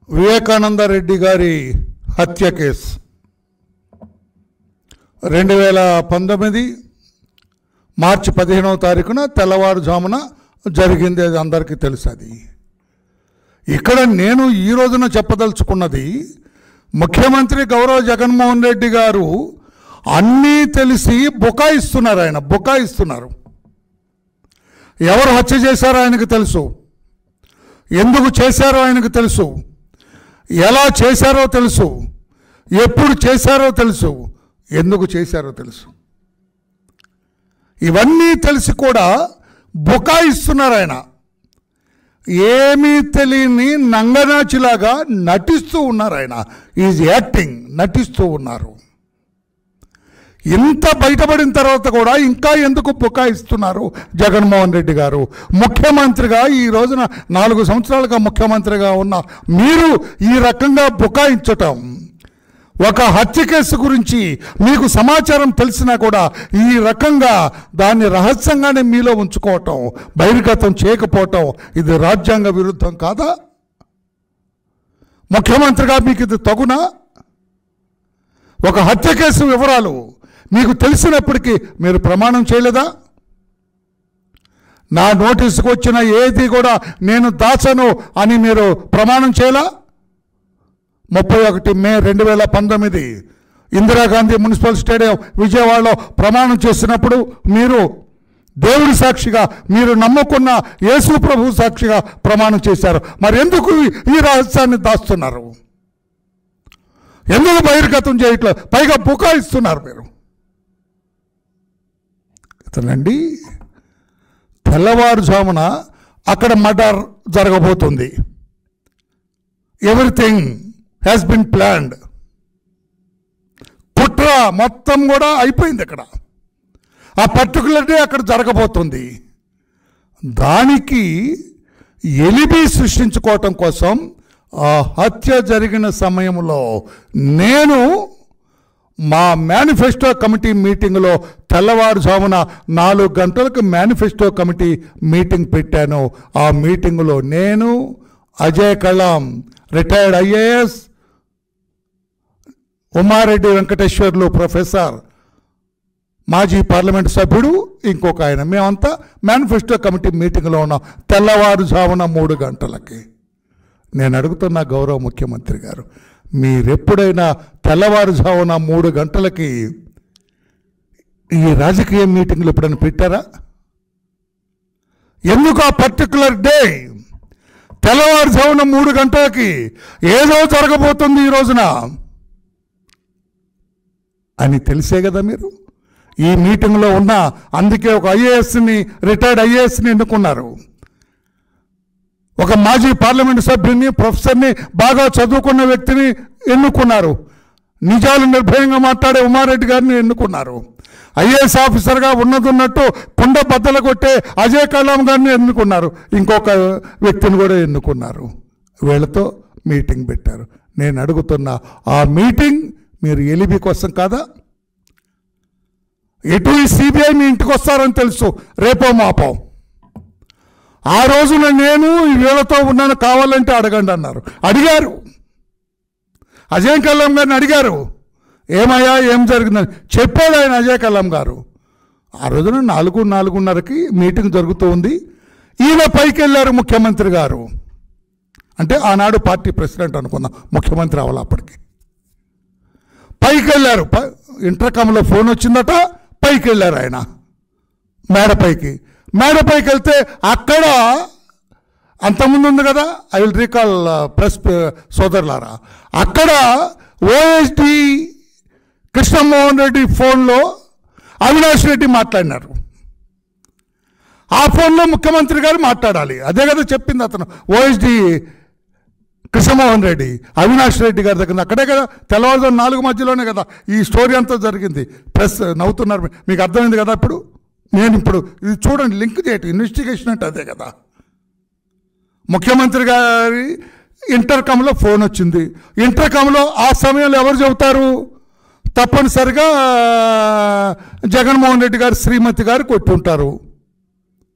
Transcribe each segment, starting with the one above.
వివేకానంద రెడ్డి గారి హత్య కేసు రెండు వేల పంతొమ్మిది మార్చి పదిహేనవ తారీఖున తెల్లవారుజామున జరిగింది అది అందరికీ తెలుసు అది ఇక్కడ నేను ఈ రోజున చెప్పదలుచుకున్నది ముఖ్యమంత్రి గౌరవ జగన్మోహన్ రెడ్డి గారు అన్నీ తెలిసి బుకాయిస్తున్నారు ఆయన బుకాయిస్తున్నారు ఎవరు హత్య చేశారో ఆయనకు తెలుసు ఎందుకు చేశారో ఆయనకు తెలుసు ఎలా చేశారో తెలుసు ఎప్పుడు చేశారో తెలుసు ఎందుకు చేశారో తెలుసు ఇవన్నీ తెలిసి కూడా బుకాయిస్తున్నారు ఆయన ఏమీ తెలియని నంగనాచిలాగా నటిస్తూ ఉన్నారు ఆయన ఈజ్ యాక్టింగ్ నటిస్తూ ఉన్నారు ఇంత బయటపడిన తర్వాత కూడా ఇంకా ఎందుకు బుకాయిస్తున్నారు జగన్మోహన్ రెడ్డి గారు ముఖ్యమంత్రిగా ఈ రోజున నాలుగు సంవత్సరాలుగా ముఖ్యమంత్రిగా ఉన్న మీరు ఈ రకంగా బుకాయించటం ఒక హత్య కేసు గురించి మీకు సమాచారం తెలిసినా కూడా ఈ రకంగా దాన్ని రహస్యంగానే మీలో ఉంచుకోవటం బహిర్గతం చేయకపోవటం ఇది రాజ్యాంగ విరుద్ధం కాదా ముఖ్యమంత్రిగా మీకు ఇది తగునా ఒక హత్య కేసు వివరాలు మీకు తెలిసినప్పటికీ మీరు ప్రమాణం చేయలేదా నా నోటీసుకు వచ్చిన ఏది కూడా నేను దాచను అని మీరు ప్రమాణం చేయలా ముప్పై ఒకటి మే రెండు వేల పంతొమ్మిది ఇందిరాగాంధీ మున్సిపల్ స్టేడియం విజయవాడలో ప్రమాణం చేసినప్పుడు మీరు దేవుడి సాక్షిగా మీరు నమ్ముకున్న యేసు ప్రభు సాక్షిగా ప్రమాణం చేశారు మరి ఎందుకు ఈ- ఈ రహస్యాన్ని దాస్తున్నారు ఎందుకు బహిర్గతం చేయట్లేదు పైగా బుకాయిస్తున్నారు మీరు ఇతనండి తెల్లవారుజామున అక్కడ మర్డర్ జరగబోతుంది ఎవ్రీథింగ్ హ్యాస్ బిన్ ప్లాన్డ్ కుట్ర మొత్తం కూడా అయిపోయింది అక్కడ ఆ పర్టికులర్ డే అక్కడ జరగబోతుంది దానికి ఎలిబి సృష్టించుకోవటం కోసం ఆ హత్య జరిగిన సమయంలో నేను మా మేనిఫెస్టో కమిటీ మీటింగ్లో తెల్లవారుజామున నాలుగు గంటలకు మేనిఫెస్టో కమిటీ మీటింగ్ పెట్టాను ఆ మీటింగ్లో నేను Ajay Kalam retired IAS Umareddy Venkateswarlu professor మాజీ పార్లమెంట్ సభ్యుడు ఇంకొక ఆయన మేమంతా మేనిఫెస్టో కమిటీ మీటింగ్లో ఉన్నాం తెల్లవారుజామున మూడు గంటలకి నేను అడుగుతున్న గౌరవ ముఖ్యమంత్రి గారు మీరెప్పుడైనా తెల్లవారుజామున మూడు గంటలకి ఈ రాజకీయ మీటింగ్లు ఎప్పుడైనా పెట్టారా ఎందుకు ఆ పర్టికులర్ డే తెల్లవారుజామున మూడు గంటలకి ఏదో జరగబోతుంది ఈ రోజున అని తెలిసే కదా మీరు ఈ మీటింగ్లో ఉన్న అందుకే ఒక ఐఏఎస్ని రిటైర్డ్ ఐఏఎస్ని ఎన్నుకున్నారు ఒక మాజీ పార్లమెంటు సభ్యుని ప్రొఫెసర్ని బాగా చదువుకున్న వ్యక్తిని ఎన్నుకున్నారు నిజాలు నిర్భయంగా మాట్లాడే ఉమారెడ్డి గారిని ఎన్నుకున్నారు ఐఏఎస్ ఆఫీసర్గా ఉన్నదున్నట్టు కుండ బద్దలు కొట్టే అజయ్ కలాం గారిని ఎన్నుకున్నారు ఇంకొక వ్యక్తిని కూడా ఎన్నుకున్నారు వీళ్ళతో మీటింగ్ పెట్టారు నేను అడుగుతున్న ఆ మీటింగ్ మీరు ఎలిబి కోసం కాదా ఎటు ఈ సిబిఐ మీ ఇంటికి వస్తారని తెలుసు రేపో మాపో ఆ రోజున నేను ఈ వీళ్ళతో ఉన్నాను కావాలంటే అడగండి అన్నారు అడిగారు అజయ్ కలాం గారిని అడిగారు ఏమయ్యా ఏం జరిగిందని చెప్పాడు ఆయన అజయ్ కలాం గారు ఆ రోజున నాలుగు నాలుగున్నరకి మీటింగ్ జరుగుతూ ఉంది ఈయన పైకి వెళ్ళారు ముఖ్యమంత్రి గారు అంటే ఆనాడు పార్టీ ప్రెసిడెంట్ అనుకుందాం ముఖ్యమంత్రి అవ్వాలి అప్పటికి పైకి వెళ్ళారు ప- ఇంటర్కామ్లో ఫోన్ వచ్చిందట పైకి వెళ్ళారు ఆయన మేడపైకి మేడపైకి వెళ్తే అక్కడ అంతకుముందు ఉంది కదా ఐ విల్ రీకాల్ ప్రెస్ సోదరులారా అక్కడ ఓఎస్డి కృష్ణమోహన్ రెడ్డి ఫోన్లో అవినాష్ రెడ్డి మాట్లాడినారు ఆ ఫోన్లో ముఖ్యమంత్రి గారు మాట్లాడాలి అదే కదా చెప్పింది అతను ఓఎస్డి కృష్ణమోహన్ రెడ్డి అవినాష్ రెడ్డి గారి దగ్గర అక్కడే కదా తెల్లవారుజాము నాలుగు మధ్యలోనే కదా ఈ స్టోరీ అంతా జరిగింది ప్రెస్ నవ్వుతున్నారు మీకు అర్థమైంది కదా ఇప్పుడు నేను ఇప్పుడు ఇది చూడండి లింక్ చేయటం ఇన్వెస్టిగేషన్ అంటే అదే కదా ముఖ్యమంత్రి గారి ఇంటర్కామ్లో ఫోన్ వచ్చింది ఇంటర్కామ్లో ఆ సమయంలో ఎవరు చెబుతారు తప్పనిసరిగా జగన్మోహన్ రెడ్డి గారు శ్రీమతి గారు కొట్టుంటారు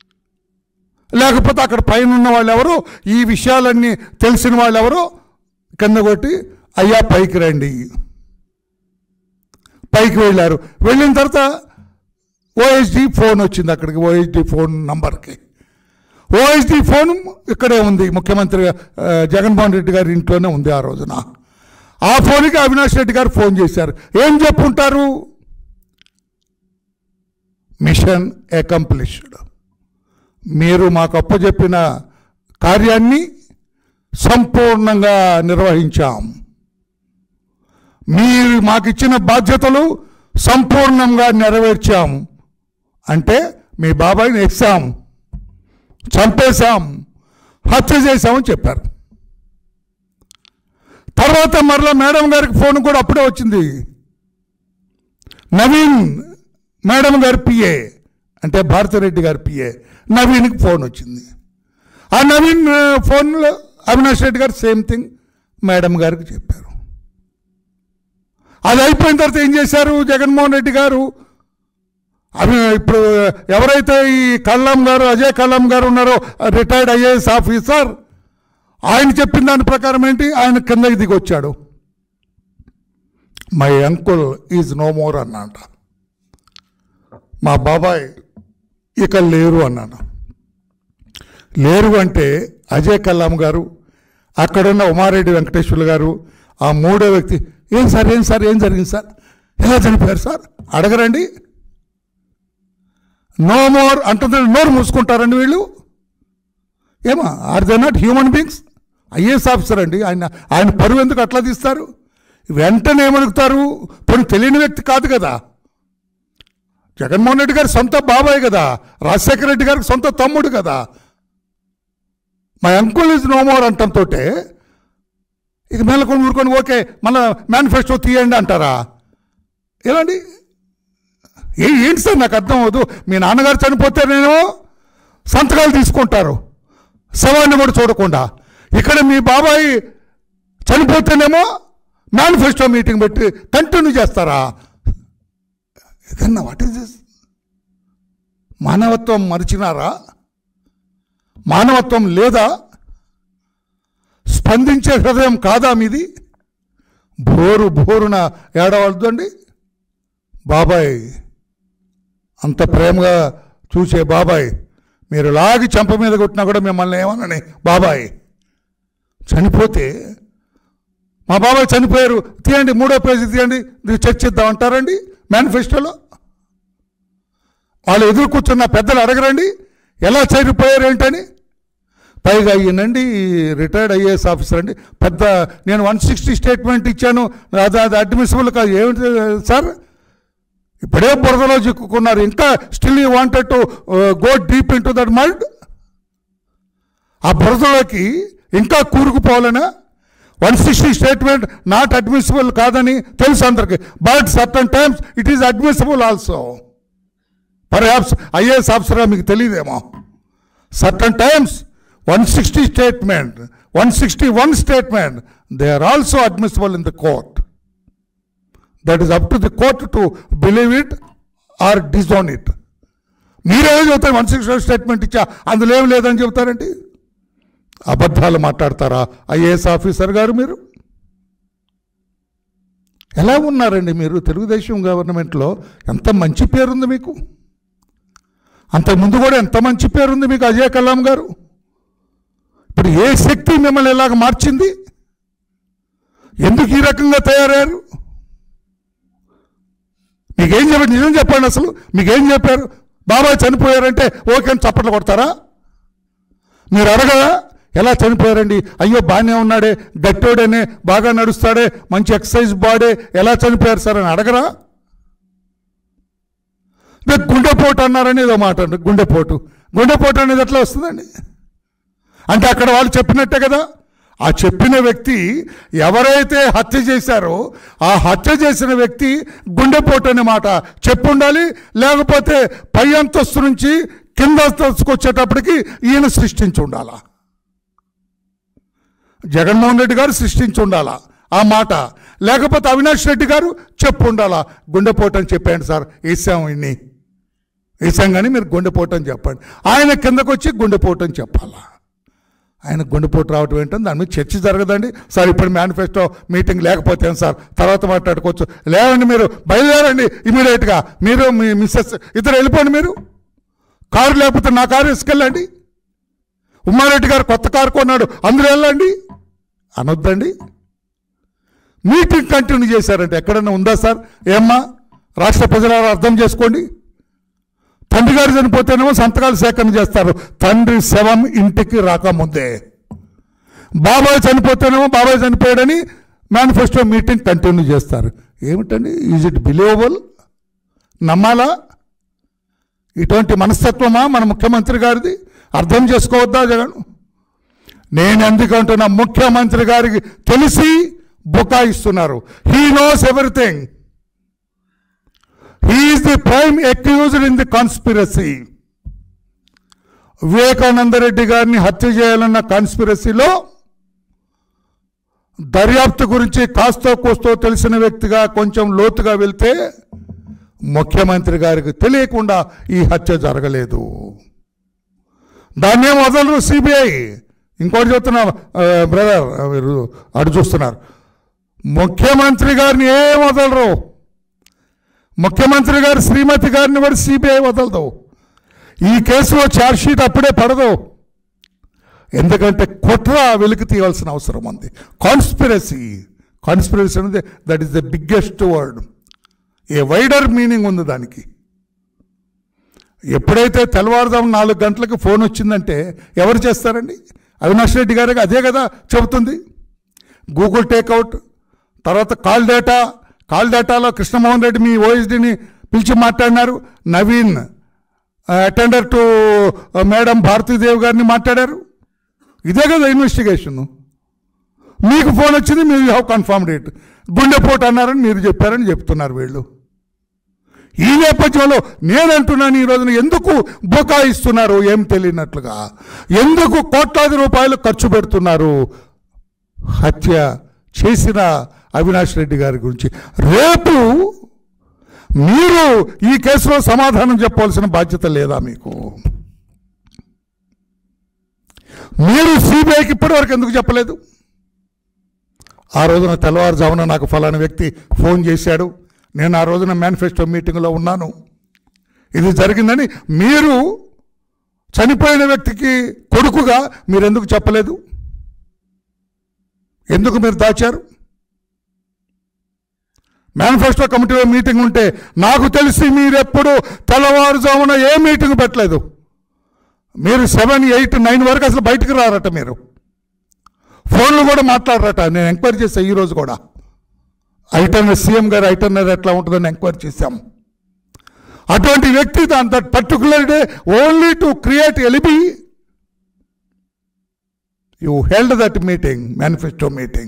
లేకపోతే అక్కడ పైన ఉన్న వాళ్ళు ఎవరు ఈ విషయాలన్నీ తెలిసిన వాళ్ళు ఎవరు కింద కొట్టి అయ్యా పైకి రండి పైకి వెళ్ళారు వెళ్ళిన తర్వాత ఓఎస్డి ఫోన్ వచ్చింది అక్కడికి ఓఎస్డి ఫోన్ నంబర్కి ఓఎస్డి ఫోన్ ఇక్కడే ఉంది ముఖ్యమంత్రి ఆ, జగన్మోహన్ రెడ్డి గారి ఇంట్లోనే ఉంది ఆ రోజున ఆ ఫోన్కి అవినాష్ రెడ్డి గారు ఫోన్ చేశారు ఏం చెప్పుంటారు మిషన్ అకంప్లిష్డ్ మీరు మాకు అప్పచెప్పిన కార్యాన్ని సంపూర్ణంగా నిర్వహించాం మీరు మాకు ఇచ్చిన బాధ్యతలు సంపూర్ణంగా నెరవేర్చాం అంటే మీ బాబాయిని ఎక్సాం చంపేశాం హత్య చేశామని చెప్పారు తర్వాత మరలా మేడం గారికి ఫోన్ కూడా అప్పుడే వచ్చింది నవీన్ మేడం గారి పిఏ అంటే భారతిరెడ్డి గారి పిఏ నవీన్కి ఫోన్ వచ్చింది ఆ నవీన్ ఆ, ఫోన్లో అవినాష్ రెడ్డి గారు సేమ్ థింగ్ మేడం గారికి చెప్పారు అది అయిపోయిన తర్వాత ఏం చేశారు జగన్మోహన్ రెడ్డి గారు అవి ఇప్పుడు ఎవరైతే ఈ కల్లాం గారు అజయ్ కల్లాం గారు ఉన్నారో రిటైర్డ్ ఐఏఎస్ ఆఫీసర్ ఆయన చెప్పిన దాని ప్రకారం ఏంటి ఆయన కిందకి దిగి వచ్చాడు my uncle is no more అన్నట మా బాబాయ్ ఇక లేరు అన్నాడు లేరు అంటే అజయ్ కల్లాం గారు అక్కడున్న ఉమారెడ్డి వెంకటేశ్వర్లు గారు ఆ మూడో వ్యక్తి ఏం సార్ ఏం సార్ ఏం జరిగింది సార్ ఎలా చనిపోయారు సార్ అడగరండి నో మోర్ అంటుంది నోరు మూసుకుంటారండి వీళ్ళు ఏమా are they not human beings IAS officer అండి ఆయన ఆయన పరువు ఎందుకు అట్లా తీస్తారు వెంటనే ఏమడుగుతారు పోనీ తెలియని వ్యక్తి కాదు కదా జగన్మోహన్ రెడ్డి గారి సొంత బాబాయ్ కదా రాజశేఖర రెడ్డి గారికి సొంత తమ్ముడు కదా మా అంకుల్ ఇస్ నో మోర్ అంటంతో ఇక మేలకొని ఊరుకొని ఓకే మళ్ళీ మేనిఫెస్టో తీయండి అంటారా ఎలాంటి ఏ ఏంటి సార్ నాకు అర్థం అవ్వదు మీ నాన్నగారు చనిపోతే నేను సంతకాలు తీసుకుంటారు శవాన్ని కూడా చూడకుండా ఇక్కడ మీ బాబాయ్ చనిపోతేనేమో మేనిఫెస్టో మీటింగ్ పెట్టి కంటిన్యూ చేస్తారా ఏదన్నా వాట్ ఈస్ దిస్ మానవత్వం మరిచినారా మానవత్వం లేదా స్పందించే హృదయం కాదా మీది బోరు బోరున ఏడవద్దండి బాబాయ్ అంత ప్రేమగా చూసే బాబాయ్ మీరు లాగి చెంప మీద కొట్టినా కూడా మిమ్మల్ని ఏమనని బాబాయ్ చనిపోతే మా బాబాయ్ చనిపోయారు తీయండి మూడో పేజీ తీయండి ఇది చర్చిద్దాం అంటారండి మేనిఫెస్టోలో వాళ్ళు ఎదురు కూర్చున్న పెద్దలు అడగరండి ఎలా చనిపోయారు ఏంటని పైగా ఈయనండి రిటైర్డ్ ఐఏఎస్ ఆఫీసర్ అండి పెద్ద నేను వన్ సిక్స్టీ స్టేట్మెంట్ ఇచ్చాను అది అది అడ్మిసిబుల్ కాదు ఏమిటి సార్ ఇప్పుడే బురదలో చిక్కుకున్నారు ఇంకా still you wanted to go deep in to that mud ఆ బురదలోకి ఇంకా కూరుకుపోవాలనా one sixty statement not admissible కాదని తెలుసు అందరికి but certain times it is admissible also perhaps IAS ఆఫీసర్గా మీకు తెలియదేమో certain times one sixty statement one sixty one statement they are also admissible in the court that is up to the court to believe it or disown it మీరేదో చెబుతారు one sixty statement ఇచ్చా అందులో ఏం లేదని చెబుతారండి అబద్ధాలు మాట్లాడతారా IAS officer గారు మీరు ఎలా ఉన్నారండి మీరు తెలుగుదేశం గవర్నమెంట్లో ఎంత మంచి పేరుంది మీకు అంతకుముందు కూడా ఎంత మంచి పేరుంది మీకు అజయ్ కలాం గారు ఇప్పుడు ఏ శక్తి మిమ్మల్ని ఇలాగ మార్చింది ఎందుకు ఈ రకంగా తయారయ్యారు మీకేం చెప్పండి నిజం చెప్పండి అసలు మీకేం చెప్పారు బాబాయ్ చనిపోయారంటే ఓకే అని చప్పట్లు కొడతారా మీరు అడగదా ఎలా చనిపోయారండి అయ్యో బాగానే ఉన్నాడే గట్టోడేనే బాగా నడుస్తాడే మంచి ఎక్సర్సైజ్ బాడే ఎలా చనిపోయారు సార్ అని అడగరా ఇదే గుండెపోటు అన్నారని ఏదో మాట అండి గుండెపోటు గుండెపోటు అనేది ఎట్లా వస్తుందండి అంటే అక్కడ వాళ్ళు చెప్పినట్టే కదా ఆ చెప్పిన వ్యక్తి ఎవరైతే హత్య చేశారో ఆ హత్య చేసిన వ్యక్తి గుండెపోటు అనే మాట చెప్పుండాలి లేకపోతే పై అంతస్తు నుంచి కింద అంతస్తుకు వచ్చేటప్పటికి ఈయన సృష్టించి ఉండాలా జగన్మోహన్ రెడ్డి గారు సృష్టించి ఉండాలా ఆ మాట లేకపోతే అవినాష్ రెడ్డి గారు చెప్పు ఉండాలా గుండెపోటు అని చెప్పండి సార్ వేసాం ఇన్ని వేసాం కానీ మీరు గుండెపోటు అని చెప్పండి ఆయన కిందకు వచ్చి గుండెపోటు అని చెప్పాలా ఆయన గుండెపోటు రావటం ఏంటని దాని మీద చర్చ జరగదండి సార్ ఇప్పుడు మేనిఫెస్టో మీటింగ్ లేకపోతే ఏం సార్ తర్వాత మాట్లాడుకోవచ్చు లేవండి మీరు బయలుదేరండి ఇమీడియట్గా మీరు మీ మిస్సెస్ ఇద్దరు వెళ్ళిపోండి మీరు కారు లేకపోతే నా కారు తీసుకెళ్ళండి ఉమ్మారెడ్డి గారు కొత్త కారు కొన్నాడు అందరూ వెళ్ళండి అనొద్దండి మీటింగ్ కంటిన్యూ చేశారంటే ఎక్కడన్నా ఉందా సార్ ఏమ్మా రాష్ట్ర ప్రజలారా అర్థం చేసుకోండి తండ్రి గారు చనిపోతేనేమో సంతకాలు సేకరణ చేస్తారు తండ్రి శవం ఇంటికి రాకముందే బాబాయ్ చనిపోతేనేమో బాబాయ్ చనిపోయాడని మేనిఫెస్టో మీటింగ్ కంటిన్యూ చేస్తారు ఏమిటండి ఈజ్ ఇట్ బిలీవబుల్ నమ్మాలా ఇటువంటి మనస్తత్వమా మన ముఖ్యమంత్రి గారిది అర్థం చేసుకోవద్దా జగన్ నేను ఎందుకంటున్నా ముఖ్యమంత్రి గారికి తెలిసి బుకాయిస్తున్నారు he knows everything he is the prime accused in the conspiracy Vivekananda Reddy గారిని హత్య చేయాలన్న కాన్స్పిరసీలో దర్యాప్తు గురించి కాస్తో కూస్తో తెలిసిన వ్యక్తిగా కొంచెం లోతుగా వెళ్తే ముఖ్యమంత్రి గారికి తెలియకుండా ఈ హత్య జరగలేదు దాన్నేం వదలరు సిబిఐ ఇంకోటి చెప్తున్నా బ్రదర్ మీరు అటు చూస్తున్నారు ముఖ్యమంత్రి గారిని ఏం వదలరు ముఖ్యమంత్రి గారు శ్రీమతి గారిని కూడా సిబిఐ వదలదు ఈ కేసులో ఛార్జ్షీట్ అప్పుడే పడదు ఎందుకంటే కుట్ర వెలికి తీయవలసిన అవసరం ఉంది కాన్స్పిరసీ కాన్స్పిరసీ అనేది that is the biggest word a wider meaning ఉంది దానికి ఎప్పుడైతే తెల్లవారుదాం నాలుగు గంటలకు ఫోన్ వచ్చిందంటే ఎవరు చేస్తారండి అవినాష్ రెడ్డి గారికి అదే కదా చెబుతుంది గూగుల్ టేక్అవుట్ తర్వాత కాల్ డేటా కాల్ డేటాలో కృష్ణమోహన్ రెడ్డి మీ ఓఎస్డీని పిలిచి మాట్లాడినారు Naveen attender to madam Bharathidevi గారిని మాట్లాడారు ఇదే కదా ఇన్వెస్టిగేషన్ మీకు ఫోన్ వచ్చింది మీరు హ్యావ్ కన్ఫర్మ్డ్ ఇట్ గుండెపోటు అన్నారని మీరు చెప్పారని చెప్తున్నారు వీళ్ళు ఈ నేపథ్యంలో నేనంటున్నాను ఈ రోజున ఎందుకు బుకాయిస్తున్నారు ఏం తెలియనట్లుగా ఎందుకు కోట్లాది రూపాయలు ఖర్చు పెడుతున్నారు హత్య చేసిన అవినాష్ రెడ్డి గారి గురించి రేపు మీరు ఈ కేసులో సమాధానం చెప్పవలసిన బాధ్యత లేదా మీకు మీరు సిబిఐకి ఇప్పటివరకు ఎందుకు చెప్పలేదు ఆ రోజున తెల్లవారుజామున నాకు ఫలానా వ్యక్తి ఫోన్ చేశాడు నేను ఆ రోజున మేనిఫెస్టో మీటింగ్లో ఉన్నాను ఇది జరిగిందని మీరు చనిపోయిన వ్యక్తికి కొడుకుగా మీరు ఎందుకు చెప్పలేదు ఎందుకు మీరు దాచారు మేనిఫెస్టో కమిటీలో మీటింగ్ ఉంటే నాకు తెలిసి మీరెప్పుడు తెల్లవారుజామున ఏ మీటింగ్ పెట్టలేదు మీరు సెవెన్ ఎయిట్ నైన్ వరకు అసలు బయటకు రారట మీరు ఫోన్లు కూడా మాట్లాడరట నేను ఎంక్వైరీ చేశాను ఈరోజు కూడా ఐటర్నర్ సీఎం గారు ఐటర్నర్ ఎట్లా ఉంటుందని ఎంక్వైరీ చేశాం అటువంటి వ్యక్తి దాని that particular day only to create alibi you held that meeting manifesto meeting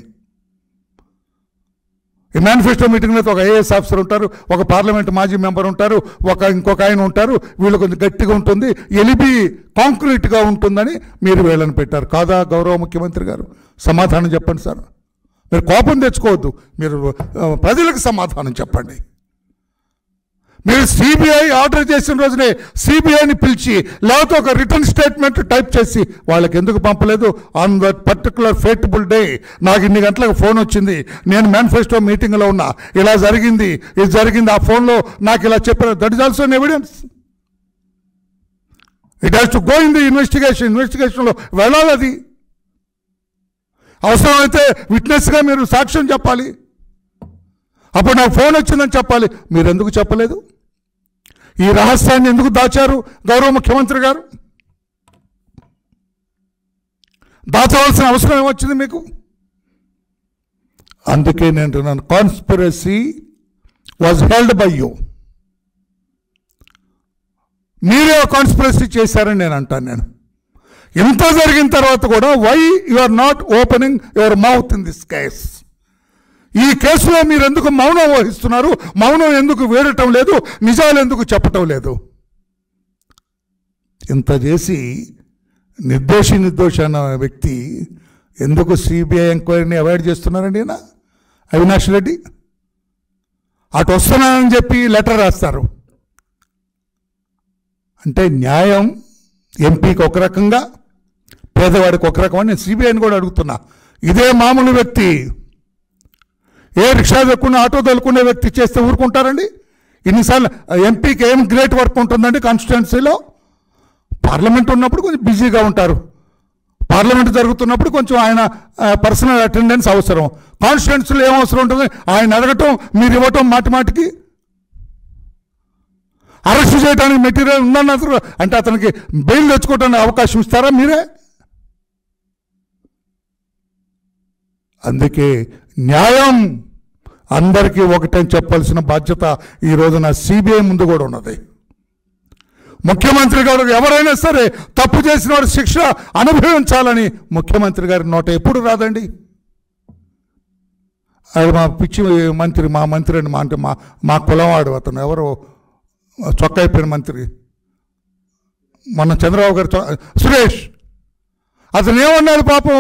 ఈ మేనిఫెస్టో మీటింగ్లో ఒక ఐఏఎస్ ఆఫీసర్ ఉంటారు ఒక పార్లమెంట్ మాజీ మెంబర్ ఉంటారు ఒక ఇంకొక ఆయన ఉంటారు వీళ్ళు కొంచెం గట్టిగా ఉంటుంది ఎలిబి కాంక్రీట్గా ఉంటుందని మీరు వీళ్ళని పెట్టారు కాదా గౌరవ ముఖ్యమంత్రి గారు సమాధానం చెప్పండి సార్ మీరు కోపం తెచ్చుకోవద్దు మీరు ఆ, ప్రజలకు సమాధానం చెప్పండి మీరు సిబిఐ ఆర్డర్ చేసిన రోజునే సిబిఐని పిలిచి లేకపోతే ఒక రిటర్న్ స్టేట్మెంట్ టైప్ చేసి వాళ్ళకి ఎందుకు పంపలేదు on that particular fateful day నాకు ఇన్ని గంటలకు ఫోన్ వచ్చింది నేను మేనిఫెస్టో మీటింగ్లో ఉన్నా ఇలా జరిగింది ఇది జరిగింది ఆ ఫోన్లో నాకు ఇలా చెప్పారు that is also an evidence it has to go in the investigation ఇన్వెస్టిగేషన్లో వెళ్ళాలి అది అవసరమైతే విట్నెస్గా మీరు సాక్ష్యం చెప్పాలి అప్పుడు నాకు ఫోన్ వచ్చిందని చెప్పాలి మీరు ఎందుకు చెప్పలేదు ఈ రహస్యాన్ని ఎందుకు దాచారు గౌరవ ముఖ్యమంత్రి గారు దాచవలసిన అవసరం ఏమొచ్చింది మీకు అందుకే నేను అంటున్నాను conspiracy was held by you మీరే కాన్స్పిరసీ చేశారని నేను అంటాను నేను ఇంత జరిగిన తర్వాత కూడా why you are not opening your mouth in this case ఈ కేసులో మీరు ఎందుకు మౌనం వహిస్తున్నారు మౌనం ఎందుకు వేడటం లేదు నిజాలు ఎందుకు చెప్పటం లేదు ఇంత చేసి నిర్దోషి నిర్దోషి అన్న వ్యక్తి ఎందుకు సిబిఐ ఎంక్వైరీని అవాయిడ్ చేస్తున్నారండి ఈయన అవినాష్ రెడ్డి అటు వస్తున్నానని చెప్పి లెటర్ రాస్తారు అంటే న్యాయం ఎంపీకి ఒక రకంగా పేదవాడికి ఒక రకం అని నేను సిబిఐని కూడా అడుగుతున్నా ఇదే మామూలు వ్యక్తి ఏ రిక్షా దొక్కున్న ఆటో దొరుకునే వ్యక్తి చేస్తే ఊరుకుంటారండి ఇన్నిసార్లు ఎంపీకి ఏం గ్రేట్ వర్క్ ఉంటుందండి కాన్స్టిట్యున్సీలో పార్లమెంట్ ఉన్నప్పుడు కొంచెం బిజీగా ఉంటారు పార్లమెంట్ జరుగుతున్నప్పుడు కొంచెం ఆయన పర్సనల్ అటెండెన్స్ అవసరం కాన్స్టిట్యున్సీలో ఏం అవసరం ఉంటుంది ఆయన అడగటం మీరు ఇవ్వటం మాటి మాటికి అరెస్ట్ చేయడానికి మెటీరియల్ ఉందన్నారు అంటే అతనికి బెయిల్ తెచ్చుకోవడానికి అవకాశం ఇస్తారా మీరే అందుకే న్యాయం అందరికీ ఒకటని చెప్పాల్సిన బాధ్యత ఈ రోజున సిబిఐ ముందు కూడా ఉన్నది ముఖ్యమంత్రి గారు ఎవరైనా సరే తప్పు చేసిన వారు శిక్ష అనుభవించాలని ముఖ్యమంత్రి గారి నోట ఎప్పుడు రాదండి అది మా పిచ్చి మంత్రి మా మంత్రి అని మా అంటే మా మా కులవాడు అతను ఎవరు చొక్కా అయిపోయిన మంత్రి మొన్న చంద్రబాబు గారు చొ- సురేష్ అతను ఏమన్నాడు పాపం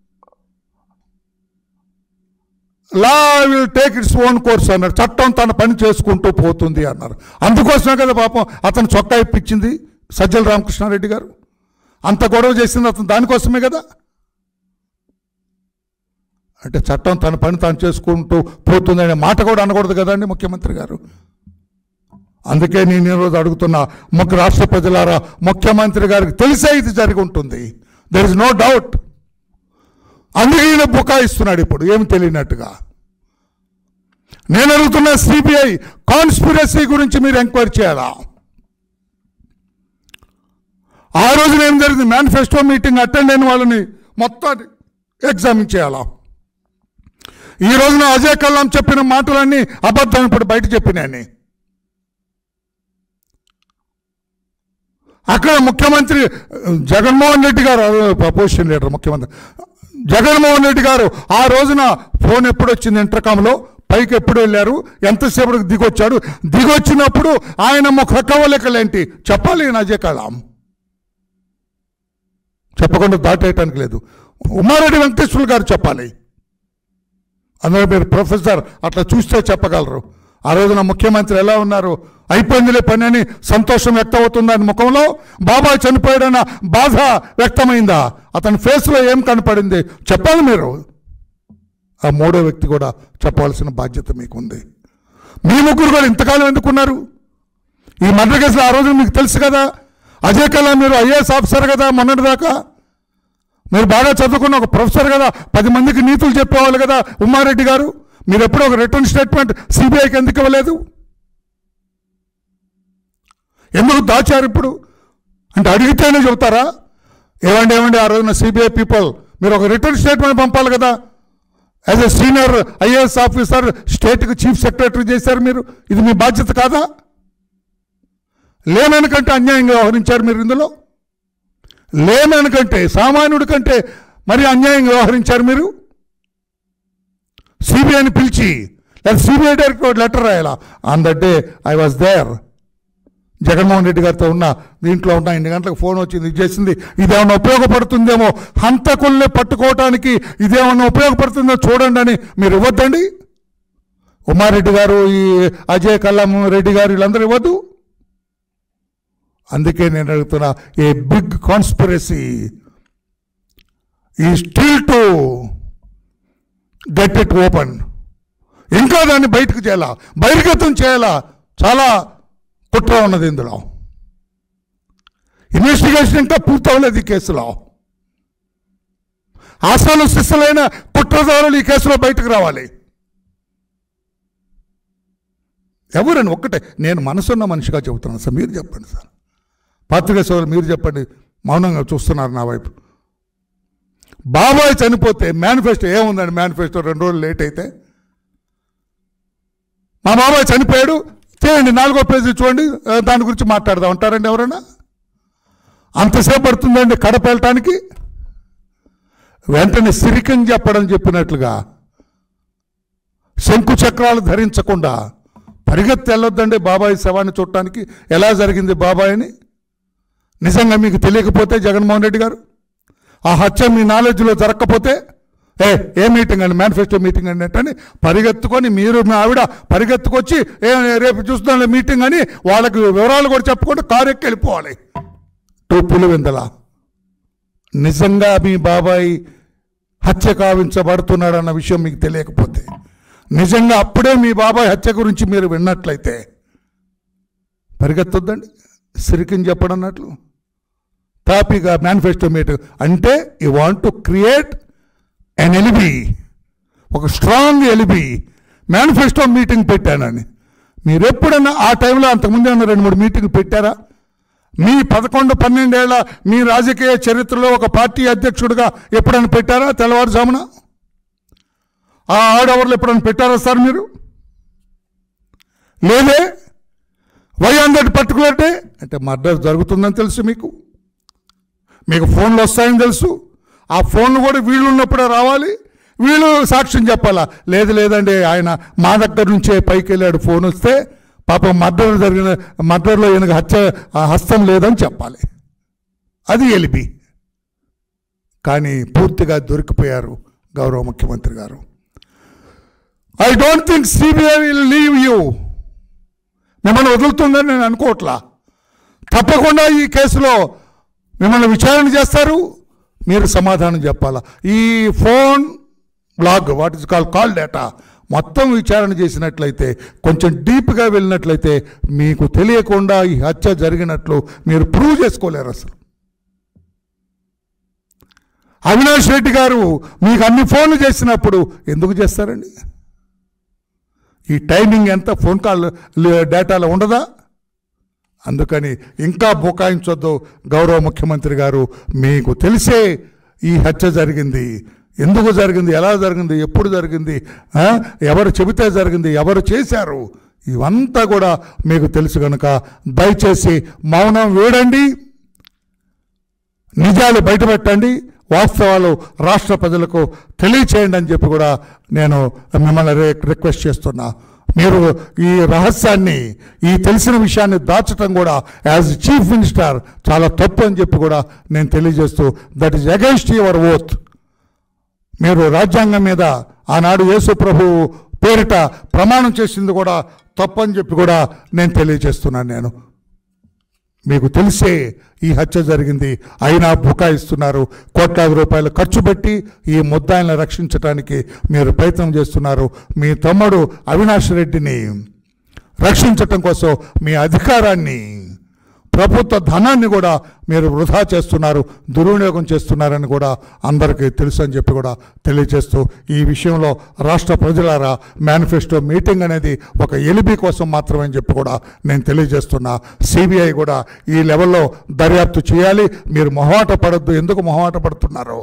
law will take its own course అన్నారు చట్టం తన పని చేసుకుంటూ పోతుంది అన్నారు అందుకోసమే కదా పాపం అతను చొక్కా ఇప్పించింది సజ్జల రామకృష్ణారెడ్డి గారు అంత గొడవ చేసింది అతను దానికోసమే కదా అంటే చట్టం తన పని తాను చేసుకుంటూ పోతుంది అనే మాట కూడా అనకూడదు కదండి ముఖ్యమంత్రి గారు అందుకే నేను ఈరోజు అడుగుతున్నా ముఖ్య రాష్ట్ర ప్రజలారా ముఖ్యమంత్రి గారికి తెలిసే ఇది జరిగి ఉంటుంది దెర్ ఇస్ నో డౌట్ అందుకే ఈయన బుకాయిస్తున్నాడు ఇప్పుడు ఏమి తెలియనట్టుగా నేను అడుగుతున్న సిబిఐ కాన్స్పిరసీ గురించి మీరు ఎంక్వైరీ చేయాలా ఆ రోజున ఏం జరిగింది మేనిఫెస్టో మీటింగ్ అటెండ్ అయిన వాళ్ళని మొత్తం ఎగ్జామిన్ చేయాలా ఈ రోజున అజయ్ కల్లాం చెప్పిన మాటలన్నీ అబద్ధం ఇప్పుడు బయట చెప్పినాయని అక్కడ ముఖ్యమంత్రి జగన్మోహన్ రెడ్డి గారు అపోజిషన్ లీడర్ ముఖ్యమంత్రి జగన్మోహన్ రెడ్డి గారు ఆ రోజున ఫోన్ ఎప్పుడు వచ్చింది ఇంటర్కామ్లో పైకి ఎప్పుడు వెళ్ళారు ఎంతసేపటికి దిగొచ్చాడు దిగొచ్చినప్పుడు ఆయన ముఖ కవలికలేంటి చెప్పాలి ఈయన అజయ్ కలాం చెప్పకుండా దాటేయటానికి లేదు ఉమారెడ్డి వెంకటేశ్వర గారు చెప్పాలి అందులో మీరు ప్రొఫెసర్ అట్లా చూస్తే చెప్పగలరు ఆ రోజున ముఖ్యమంత్రి ఎలా ఉన్నారు అయిపోయిందిలే పని అని సంతోషం వ్యక్తమవుతుందని ముఖంలో బాబాయ్ చనిపోయాడన్న బాధ వ్యక్తమైందా అతని ఫేస్లో ఏం కనపడింది చెప్పాలి మీరు ఆ మూడో వ్యక్తి కూడా చెప్పాల్సిన బాధ్యత మీకుంది మీ ముగ్గురు కూడా ఇంతకాలం ఎందుకున్నారు ఈ మర్డర్ కేసులో ఆ రోజు మీకు తెలుసు కదా అజయ్ కల్లా మీరు ఐఏఎస్ ఆఫీసర్ కదా మొన్నటిదాకా మీరు బాగా చదువుకున్న ఒక ప్రొఫెసర్ కదా పది మందికి నీతులు చెప్పేవాళ్ళు కదా ఉమ్మారెడ్డి గారు మీరు ఎప్పుడూ ఒక రిటర్న్ స్టేట్మెంట్ సిబిఐకి ఎందుకు ఇవ్వలేదు ఎందుకు దాచారు ఇప్పుడు అంటే అడిగితేనే చెబుతారా ఏమండి ఏమండి ఆ రోజున సిబిఐ పీపుల్ మీరు ఒక రిటర్న్ స్టేట్మెంట్ పంపాలి కదా as a senior IAS officer స్టేట్కి చీఫ్ సెక్రటరీ చేశారు మీరు ఇది మీ బాధ్యత కాదా లేననికంటే అన్యాయంగా వ్యవహరించారు మీరు ఇందులో లేననికంటే సామాన్యుడి కంటే మరి అన్యాయంగా వ్యవహరించారు మీరు సిబిఐని పిలిచి లేదా సిబిఐ డైరెక్టర్ లెటర్ రాయాలా on that day I was there Jaganmohan Reddy గారితో ఉన్న దీంట్లో ఉన్న ఇన్ని గంటలకు ఫోన్ వచ్చింది ఇది చేసింది ఇదేమన్నా ఉపయోగపడుతుందేమో హంతకుల్ని పట్టుకోవటానికి ఇదేమన్నా ఉపయోగపడుతుందో చూడండి అని మీరు ఇవ్వద్దండి ఉమారెడ్డి గారు ఈ అజయ్ కల్లం రెడ్డి గారు వీళ్ళందరూ ఇవ్వద్దు అందుకే నేను అడుగుతున్నా ఏ బిగ్ కాన్స్పిరసీ ఈ still to get it open ఇంకా దాన్ని బయటకు చేయాలా బహిర్గతం చేయాలా చాలా కుట్ర ఉన్నది ఇందులో ఇన్వెస్టిగేషన్ ఇంకా పూర్తవలేదు ఈ కేసులో అసలు శిస్సులైన కుట్రదారులు ఈ కేసులో బయటకు రావాలి ఎవరని ఒక్కటే నేను మనసున్న మనిషిగా చెబుతున్నాను సార్ మీరు చెప్పండి సార్ పాత్రిక సోదరులు మీరు చెప్పండి మౌనంగా చూస్తున్నారు నా వైపు బాబాయ్ చనిపోతే మేనిఫెస్టో ఏముందండి మేనిఫెస్టో రెండు రోజులు లేట్ అయితే మా బాబాయ్ చనిపోయాడు చేయండి నాలుగో పేజీ చూడండి ఆ, దాని గురించి మాట్లాడదాం అంటారండి ఎవరైనా అంతసేపు పడుతుందండి కడప వెళ్ళటానికి వెంటనే సిరికని చెప్పడం చెప్పినట్లుగా శంకు చక్రాలు ధరించకుండా పరిగెత్తి వెళ్ళొద్దండి బాబాయ్ శవాన్ని చూడటానికి ఎలా జరిగింది బాబాయ్ అని నిజంగా మీకు తెలియకపోతే జగన్మోహన్ రెడ్డి గారు ఆ హత్య మీ నాలెడ్జ్లో జరగకపోతే ఏ ఏ మీటింగ్ అండి మేనిఫెస్టో మీటింగ్ అండి అంటే పరిగెత్తుకొని మీరు మీ ఆవిడ పరిగెత్తుకొచ్చి ఏ రేపు చూస్తున్నాం మీటింగ్ అని వాళ్ళకి వివరాలు కూడా చెప్పుకుంటూ కారు ఎక్కి వెళ్ళిపోవాలి టూ పులివెందల నిజంగా మీ బాబాయ్ హత్య కావించబడుతున్నాడన్న విషయం మీకు తెలియకపోతే నిజంగా అప్పుడే మీ బాబాయ్ హత్య గురించి మీరు విన్నట్లయితే పరిగెత్తొద్దండి సిరికిని చెప్పడం అన్నట్లు తాపీగా మేనిఫెస్టో మీట్ అంటే you want to create an alibi ఒక స్ట్రాంగ్ ఎలిబి మేనిఫెస్టో మీటింగ్ పెట్టానని మీరు ఎప్పుడన్నా ఆ టైంలో అంతకుముందు ఏమన్నా రెండు మూడు మీటింగ్ పెట్టారా మీ పదకొండు పన్నెండేళ్ల మీ రాజకీయ చరిత్రలో ఒక పార్టీ అధ్యక్షుడిగా ఎప్పుడైనా పెట్టారా తెల్లవారుజామున ఆ ఆడవర్లు ఎప్పుడైనా పెట్టారా సార్ మీరు లేదే why on that particular day అంటే మర్డర్ జరుగుతుందని తెలుసు మీకు మీకు ఫోన్లు వస్తాయని తెలుసు ఆ ఫోన్లు కూడా వీళ్ళు ఉన్నప్పుడే రావాలి వీళ్ళు సాక్ష్యం చెప్పాలా లేదు లేదండి ఆయన మా దగ్గర నుంచే పైకి వెళ్ళాడు ఫోన్ వస్తే పాపం మర్డర్ జరిగిన మర్డర్లో ఈయనకు హత్య ఆ హస్తం లేదని చెప్పాలి అది ఎలిపి కానీ పూర్తిగా దొరికిపోయారు గౌరవ ముఖ్యమంత్రి గారు I don't think CBI will leave you మిమ్మల్ని వదులుతుందని నేను అనుకోవట్లా తప్పకుండా ఈ కేసులో మిమ్మల్ని విచారణ చేస్తారు మీరు సమాధానం చెప్పాలా ఈ phone blog what is call call data మొత్తం విచారణ చేసినట్లయితే కొంచెం డీప్గా వెళ్ళినట్లయితే మీకు తెలియకుండా ఈ హత్య జరిగినట్లు మీరు ప్రూవ్ చేసుకోలేరు అసలు అవినాష్ రెడ్డి గారు మీకు అన్ని ఫోన్లు చేసినప్పుడు ఎందుకు చేస్తారండి ఈ టైమింగ్ ఎంత ఫోన్ కాల్ డేటాలో ఉండదా అందుకని ఇంకా బుకాయించొద్దు గౌరవ ముఖ్యమంత్రి గారు మీకు తెలిసే ఈ హత్య జరిగింది ఎందుకు జరిగింది ఎలా జరిగింది ఎప్పుడు జరిగింది ఆ? ఎవరు చెబితే జరిగింది ఎవరు చేశారు ఇవంతా కూడా మీకు తెలుసు కనుక దయచేసి మౌనం వేడండి నిజాలు బయటపెట్టండి వాస్తవాలు రాష్ట్ర ప్రజలకు తెలియచేయండి అని చెప్పి కూడా నేను మిమ్మల్ని రి- రిక్వెస్ట్ చేస్తున్నా మీరు ఈ రహస్యాన్ని ఈ తెలిసిన విషయాన్ని దాచటం కూడా యాజ్ చీఫ్ మినిస్టర్ చాలా తప్పు అని చెప్పి కూడా నేను తెలియజేస్తూ that is against your oath మీరు రాజ్యాంగం మీద ఆనాడు యేసు ప్రభువు పేరిట ప్రమాణం చేసింది కూడా తప్పని చెప్పి కూడా నేను తెలియజేస్తున్నాను నేను మీకు తెలిసే ఈ హత్య జరిగింది అయినా బుకాయిస్తున్నారు కోట్లాది రూపాయలు ఖర్చు పెట్టి ఈ ముద్దాయిలను రక్షించడానికి మీరు ప్రయత్నం చేస్తున్నారు మీ తమ్ముడు అవినాష్ రెడ్డిని రక్షించటం కోసం మీ అధికారాన్ని ప్రభుత్వ ధనాన్ని కూడా మీరు వృధా చేస్తున్నారు దుర్వినియోగం చేస్తున్నారని కూడా అందరికీ తెలుసు అని చెప్పి కూడా తెలియజేస్తూ ఈ విషయంలో రాష్ట్ర ప్రజలారా మేనిఫెస్టో మీటింగ్ అనేది ఒక ఎలిబి కోసం మాత్రమే అని చెప్పి కూడా నేను తెలియజేస్తున్నా సిబిఐ కూడా ఈ లెవెల్లో దర్యాప్తు చేయాలి మీరు మొహమాట పడద్దు ఎందుకు మొహమాట పడుతున్నారు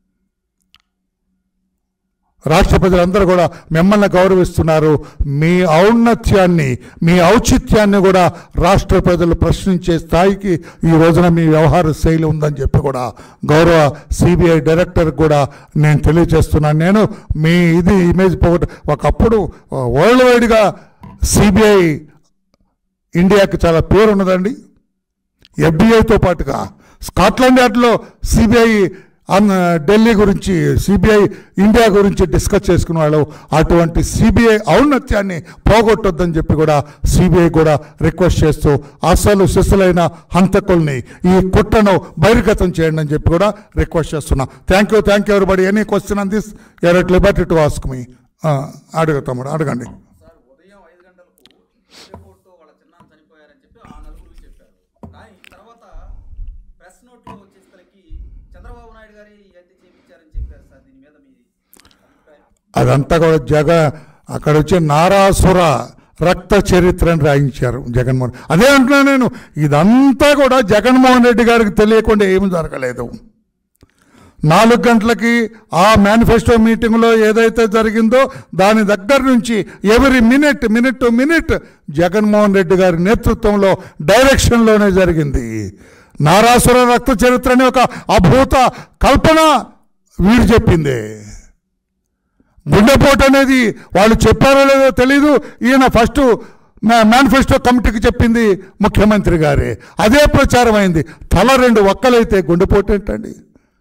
రాష్ట్ర ప్రజలందరూ కూడా మిమ్మల్ని గౌరవిస్తున్నారు మీ ఔన్నత్యాన్ని మీ ఔచిత్యాన్ని కూడా రాష్ట్ర ప్రజలు ప్రశ్నించే స్థాయికి ఈ రోజున మీ వ్యవహార శైలి ఉందని చెప్పి కూడా గౌరవ సిబిఐ డైరెక్టర్ కూడా నేను తెలియజేస్తున్నాను నేను మీ ఇది ఇమేజ్ పోగొట్ట ఒకప్పుడు వరల్డ్ వైడ్గా సిబిఐ ఇండియాకి చాలా పేరు ఉన్నదండి ఎఫ్బిఐతో పాటుగా స్కాట్లాండ్ యార్డ్లో సిబిఐ అన్ ఢిల్లీ గురించి సిబిఐ ఇండియా గురించి డిస్కస్ చేసుకునే వాళ్ళు అటువంటి సిబిఐ ఔన్నత్యాన్ని పోగొట్టొద్దని చెప్పి కూడా సిబిఐ కూడా రిక్వెస్ట్ చేస్తూ అసలు శిశులైన హంతకుల్ని ఈ కుట్రను బహిర్గతం చేయండి అని చెప్పి కూడా రిక్వెస్ట్ చేస్తున్నా thank you thank you everybody any question on this uh at liberty to ask మీ అడుగు తమ్ముడు అడగండి సార్ ఉదయం ఐదు గంటలకు రిపోర్ట్తో వాళ్ళ చిన్నాన్న చనిపోయారని చెప్పి ఆ నలుగురు చెప్పారు కానీ తర్వాత ప్రెస్ నోట్లో వచ్చేసరికి చంద్రబాబు నాయుడు గారి ఈ హత్య చేయించారని చెప్పారు సార్ దీని మీద మీ అభిప్రాయం అదంతా కూడా జగ అక్కడ వచ్చి నారాసుర రక్త చరిత్రని రాయించారు జగన్మోహన్ అదే అంటున్నా నేను ఇదంతా కూడా జగన్మోహన్ రెడ్డి గారికి తెలియకుండా ఏమి జరగలేదు నాలుగు గంటలకి ఆ మేనిఫెస్టో మీటింగ్లో ఏదైతే జరిగిందో దాని దగ్గర నుంచి ఎవరి minute minute to minute Jaganmohan Reddy గారి నేతృత్వంలో డైరెక్షన్లోనే జరిగింది నారాసుర రక్త చరిత్ర అనే ఒక అభూత కల్పన వీడు చెప్పింది గుండెపోటు అనేది వాళ్ళు చెప్పారో లేదో తెలీదు ఈయన ఫస్ట్ మా- మేనిఫెస్టో కమిటీకి చెప్పింది ముఖ్యమంత్రి గారే అదే ప్రచారం అయింది తల రెండు ఒక్కలైతే గుండెపోటు ఏంటండి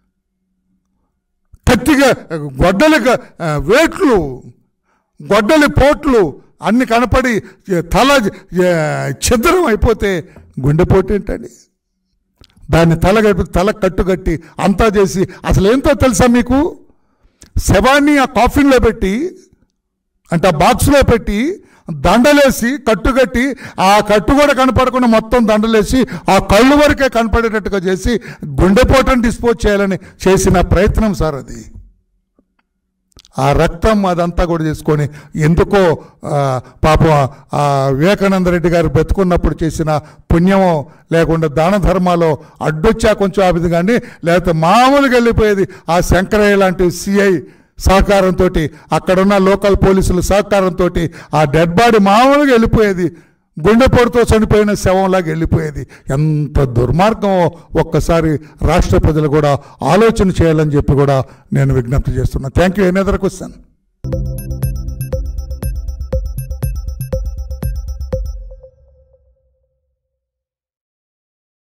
కత్తిగా గొడ్డలి గ- ఆ, వేట్లు గొడ్డలి పోట్లు అన్ని కనపడి ఏ, తల ఏ, ఛిద్రం అయిపోతే గుండెపోటు ఏంటండి దాన్ని తల కట్టి తల కట్టుకట్టి అంతా చేసి అసలు ఏంటో తెలుసా మీకు శవాన్ని ఆ కాఫిన్లో పెట్టి అంటే ఆ బాక్స్లో పెట్టి దండలేసి కట్టుకట్టి ఆ కట్టు కూడా కనపడకుండా మొత్తం దండలేసి ఆ కళ్ళు వరకే కనపడేటట్టుగా చేసి గుండెపోటును డిస్పోజ్ చేయాలని చేసిన ప్రయత్నం సార్ అది ఆ రక్తం అదంతా కూడా చేసుకొని ఎందుకో ఆ, పాపం ఆ వివేకానంద రెడ్డి గారు బ్రతుకున్నప్పుడు చేసిన పుణ్యమో లేకుండా దాన ధర్మాలో అడ్డొచ్చా కొంచెం ఆ విధంగానే లేకపోతే మామూలుగా వెళ్ళిపోయేది ఆ శంకరయ్య లాంటి సిఐ సహకారంతో అక్కడున్న లోకల్ పోలీసుల సహకారంతో ఆ డెడ్ బాడీ మామూలుగా వెళ్ళిపోయేది గుండెపోటుతో చనిపోయిన శవంలాగా వెళ్ళిపోయేది ఎంత దుర్మార్గం ఒక్కసారి రాష్ట్ర ప్రజలు కూడా ఆలోచన చేయాలని చెప్పి కూడా నేను విజ్ఞప్తి చేస్తున్నాను thank you any other question